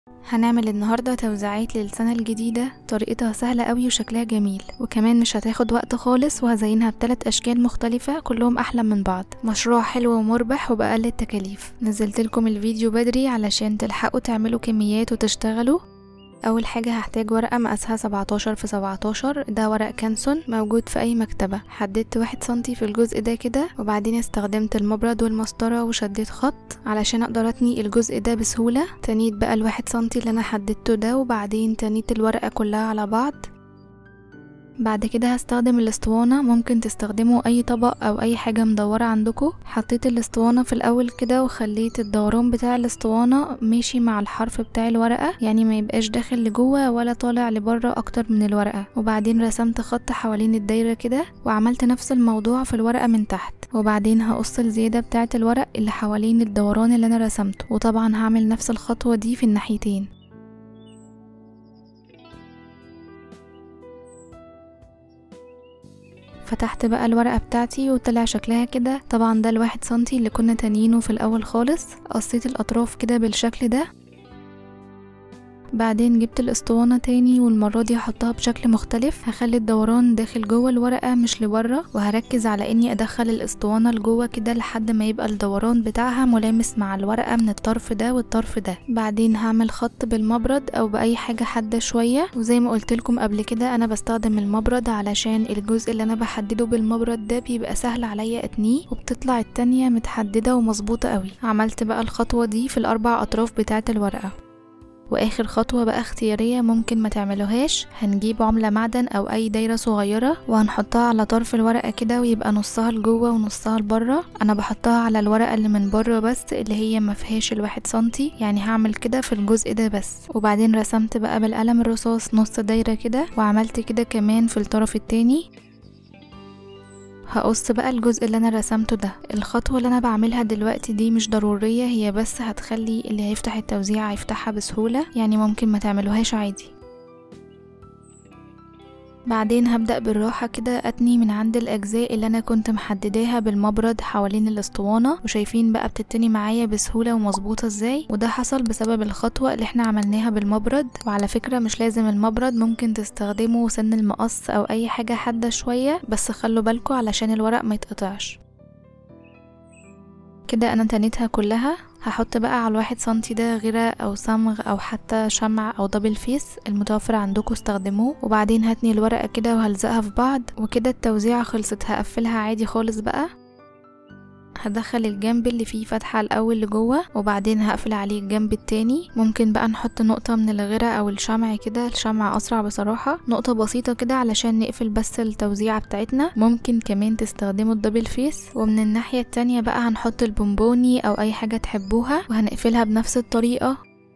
هنعمل النهاردة توزيعات للسنة الجديدة طريقتها سهلة قوي وشكلها جميل وكمان مش هتاخد وقت خالص وهزينها بثلاث أشكال مختلفة كلهم أحلى من بعض مشروع حلو ومربح وبأقل التكاليف نزلت لكم الفيديو بدري علشان تلحقوا تعملوا كميات وتشتغلوا اول حاجة هحتاج ورقة مقاسها 17 في 17 ده ورق كانسون موجود في اي مكتبة حددت واحد سنتي في الجزء ده كده وبعدين استخدمت المبرد والمسطرة وشديت خط علشان اقدر اتني الجزء ده بسهولة تنيت بقى الواحد سنتي اللي انا حددته ده وبعدين تنيت الورقة كلها على بعض بعد كده هستخدم الاسطوانة ممكن تستخدموا اي طبق او اي حاجة مدورة عندكم حطيت الاسطوانة في الاول كده وخليت الدوران بتاع الاسطوانة ماشي مع الحرف بتاع الورقة يعني ما يبقاش داخل لجوه ولا طالع لبره اكتر من الورقة وبعدين رسمت خط حوالين الدايرة كده وعملت نفس الموضوع في الورقة من تحت وبعدين هقص الزيادة بتاعة الورق اللي حوالين الدوران اللي انا رسمته وطبعا هعمل نفس الخطوة دي في الناحيتين فتحت بقى الورقة بتاعتي وطلع شكلها كده طبعا ده الواحد سنتي اللي كنا تانيينه في الأول خالص قصيت الأطراف كده بالشكل ده بعدين جبت الاسطوانة تاني والمرة دي هحطها بشكل مختلف هخلي الدوران داخل جوه الورقة مش لبره وهركز على اني ادخل الاسطوانة لجوه كده لحد ما يبقى الدوران بتاعها ملامس مع الورقة من الطرف ده والطرف ده بعدين هعمل خط بالمبرد او باي حاجة حادة شوية وزي ما قلت لكم قبل كده انا بستخدم المبرد علشان الجزء اللي انا بحدده بالمبرد ده بيبقى سهل عليا اتنيه وبتطلع التانية متحددة ومظبوطة قوي عملت بقى الخطوة دي في الاربع اطراف بتاعة الورقة واخر خطوة بقى اختيارية ممكن ما تعملوهاش هنجيب عملة معدن او اي دايرة صغيرة وهنحطها على طرف الورقة كده ويبقى نصها لجوه ونصها لبره انا بحطها على الورقة اللي من بره بس اللي هي ما فيهاش الواحد سنتي يعني هعمل كده في الجزء ده بس وبعدين رسمت بقى بالقلم الرصاص نص دايرة كده وعملت كده كمان في الطرف التاني هقص بقى الجزء اللي انا رسمته ده الخطوة اللي انا بعملها دلوقتي دي مش ضرورية هي بس هتخلي اللي هيفتح التوزيع يفتحها بسهولة يعني ممكن ما تعملوهاش عادي بعدين هبدأ بالراحة كده أتني من عند الأجزاء اللي أنا كنت محدداها بالمبرد حوالين الأسطوانة وشايفين بقى بتتني معايا بسهولة ومظبوطة ازاي وده حصل بسبب الخطوة اللي احنا عملناها بالمبرد وعلى فكرة مش لازم المبرد ممكن تستخدموا سن المقص أو أي حاجة حادة شوية بس خلوا بالكوا علشان الورق ما يتقطعش كده انا تنيتها كلها هحط بقى على الواحد سنتي ده غيرة او صمغ او حتى شمع او دبل فيس المتوفر عندكم استخدموه وبعدين هتني الورقة كده وهلزقها في بعض وكده التوزيعة خلصت هقفلها عادي خالص بقى هدخل الجنب اللي فيه فتحة الأول لجوه وبعدين هقفل عليه الجنب التاني ممكن بقى نحط نقطة من الغيرة أو الشمع كده الشمع أسرع بصراحة نقطة بسيطة كده علشان نقفل بس التوزيعة بتاعتنا ممكن كمان تستخدموا الدبل فيس ومن الناحية التانية بقى هنحط البونبوني أو أي حاجة تحبوها وهنقفلها بنفس الطريقة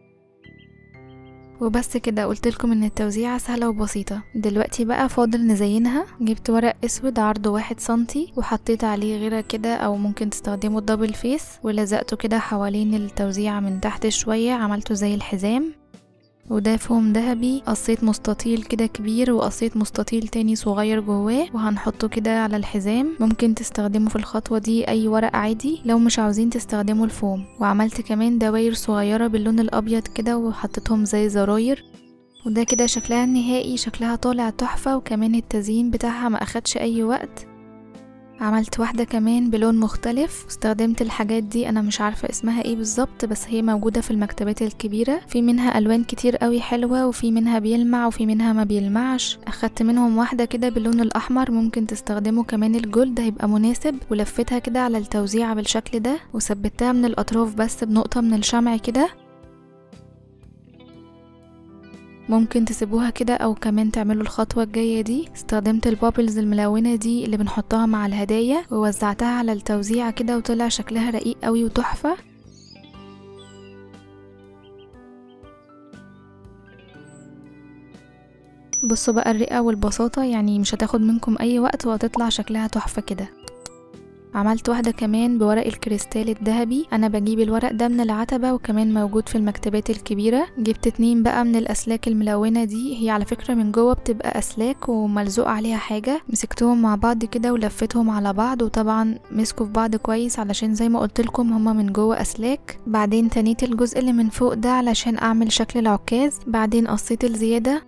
وبس كده قلت لكم ان التوزيعة سهلة وبسيطة دلوقتي بقى فاضل نزينها جبت ورق اسود عرضه واحد سنتي وحطيت عليه غيرة كده او ممكن تستخدموا الدبل فيس ولزقته كده حوالين التوزيعة من تحت شوية عملته زي الحزام وده فوم ذهبي قصيت مستطيل كده كبير وقصيت مستطيل تاني صغير جواه وهنحطه كده على الحزام ممكن تستخدموا في الخطوة دي اي ورق عادي لو مش عاوزين تستخدموا الفوم وعملت كمان دواير صغيرة باللون الابيض كده وحطيتهم زي زراير وده كده شكلها النهائي شكلها طالع تحفة وكمان التزيين بتاعها ما اخدش اي وقت عملت واحدة كمان بلون مختلف استخدمت الحاجات دي انا مش عارفة اسمها ايه بالظبط بس هي موجودة في المكتبات الكبيرة في منها الوان كتير قوي حلوة وفي منها بيلمع وفي منها ما بيلمعش اخدت منهم واحدة كده باللون الاحمر ممكن تستخدموا كمان الجولد هيبقى مناسب ولفتها كده على التوزيعة بالشكل ده وثبتها من الاطراف بس بنقطة من الشمع كده ممكن تسيبوها كده او كمان تعملوا الخطوة الجاية دي استخدمت البابلز الملونة دي اللي بنحطها مع الهدايا ووزعتها على التوزيعة كده وطلع شكلها رقيق قوي وتحفة بصوا بقى الرقة والبساطة يعني مش هتاخد منكم اي وقت وهتطلع شكلها تحفة كده عملت واحدة كمان بورق الكريستال الذهبي انا بجيب الورق ده من العتبة وكمان موجود في المكتبات الكبيرة جبت اتنين بقى من الاسلاك الملونة دي هي على فكرة من جوه بتبقى اسلاك وملزوق عليها حاجة مسكتهم مع بعض كده ولفتهم على بعض وطبعا مسكوا في بعض كويس علشان زي ما قلت لكم هما من جوه اسلاك بعدين تنيت الجزء اللي من فوق ده علشان اعمل شكل العكاز بعدين قصيت الزيادة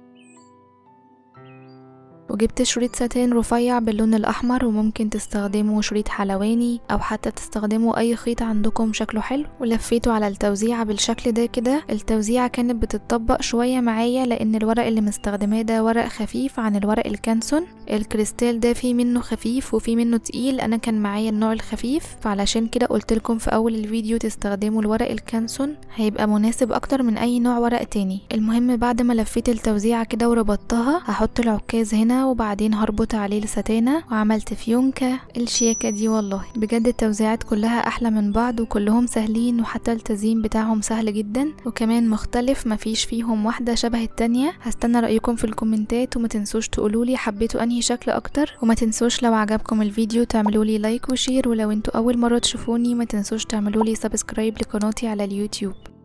وجبت شريط ساتين رفيع باللون الأحمر وممكن تستخدموا شريط حلواني أو حتى تستخدموا أي خيط عندكم شكله حلو ولفيته على التوزيعة بالشكل ده كده التوزيعة كانت بتتطبق شوية معايا لأن الورق اللي مستخدماه ده ورق خفيف عن الورق الكانسون الكريستال ده فيه منه خفيف وفيه منه تقيل أنا كان معايا النوع الخفيف فعلشان كده قلت لكم في أول الفيديو تستخدموا الورق الكانسون هيبقى مناسب أكتر من أي نوع ورق تاني المهم بعد ما لفيت التوزيعة كده وربطتها هحط العكاز هنا وبعدين هربط عليه الستانة وعملت فيونكة الشياكة دي والله بجد التوزيعات كلها أحلى من بعض وكلهم سهلين وحتى التزيين بتاعهم سهل جدا وكمان مختلف مفيش فيهم واحدة شبه التانية هستنى رأيكم في الكومنتات وما تنسوش تقولولي حبيتوا أنهي شكل أكتر وما تنسوش لو عجبكم الفيديو تعملولي لايك وشير ولو انتوا أول مرة تشوفوني ما تنسوش تعملولي سبسكرايب لقناتي على اليوتيوب